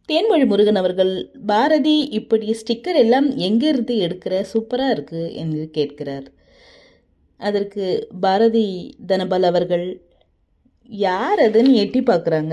தேன்மொழி முருகன் அவர்கள் பாரதி இப்படி ஸ்டிக்கர் எல்லாம் எங்கிருந்து எடுக்கிற சூப்பராக இருக்கு என்று கேட்கிறார் அதற்கு பாரதி தனபால் அவர்கள் யார் அதுன்னு எட்டி பார்க்குறாங்க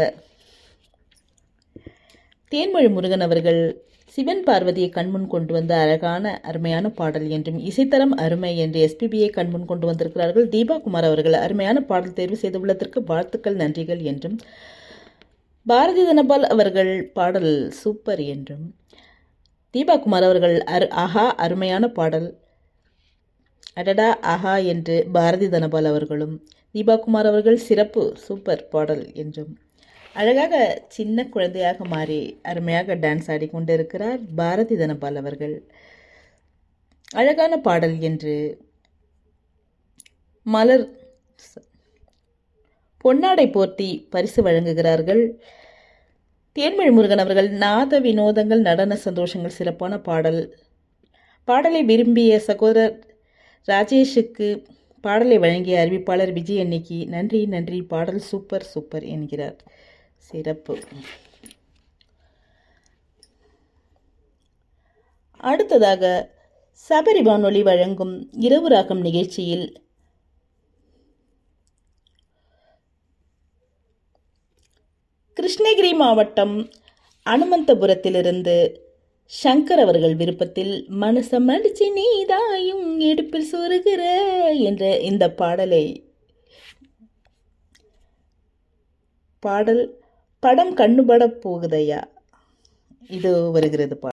தேன்மொழி முருகன் அவர்கள் சிவன் பார்வதியை கண்முன் கொண்டு வந்த அழகான அருமையான பாடல் என்றும் இசைத்தரம் அருமை என்று எஸ்பிபியை கண்முன் கொண்டு வந்திருக்கிறார்கள் தீபா குமார் அவர்கள் அருமையான பாடல் தேர்வு செய்துள்ளதற்கு வாழ்த்துக்கள் நன்றிகள் என்றும் பாரதி தனபால் அவர்கள் பாடல் சூப்பர் என்றும் தீபா குமார் அவர்கள் அரு ஆஹா அருமையான பாடல் அடடா ஆஹா என்று பாரதி தனபால் அவர்களும் தீபா குமார் அவர்கள் சிறப்பு சூப்பர் பாடல் என்றும் அழகாக சின்ன குழந்தையாக மாறி அருமையாக டான்ஸ் ஆடிக்கொண்டிருக்கிறார் பாரதி தனபால் அவர்கள் அழகான பாடல் என்று மலர் பொன்னாடை போர்த்தி பரிசு வழங்குகிறார்கள் தேன்மொழி முருகன் அவர்கள் நாத வினோதங்கள் நடன சந்தோஷங்கள் சிறப்பான பாடல் பாடலை விரும்பிய சகோதரர் ராஜேஷுக்கு பாடலை வழங்கிய அறிவிப்பாளர் விஜய் அன்னைக்கு நன்றி நன்றி பாடல் சூப்பர் சூப்பர் என்கிறார் சிறப்பு அடுத்ததாக சபரி வானொலி வழங்கும் இரவு ராகம் நிகழ்ச்சியில் கிருஷ்ணகிரி மாவட்டம் அனுமந்தபுரத்திலிருந்து சங்கர் அவர்கள் விருப்பத்தில் மனசம் அடிச்சு நீதாயும் எடுப்பில் சொருகிற என்ற இந்த பாடலை பாடல் படம் கண்ணுபட போகுதையா இது வருகிறது பாடல்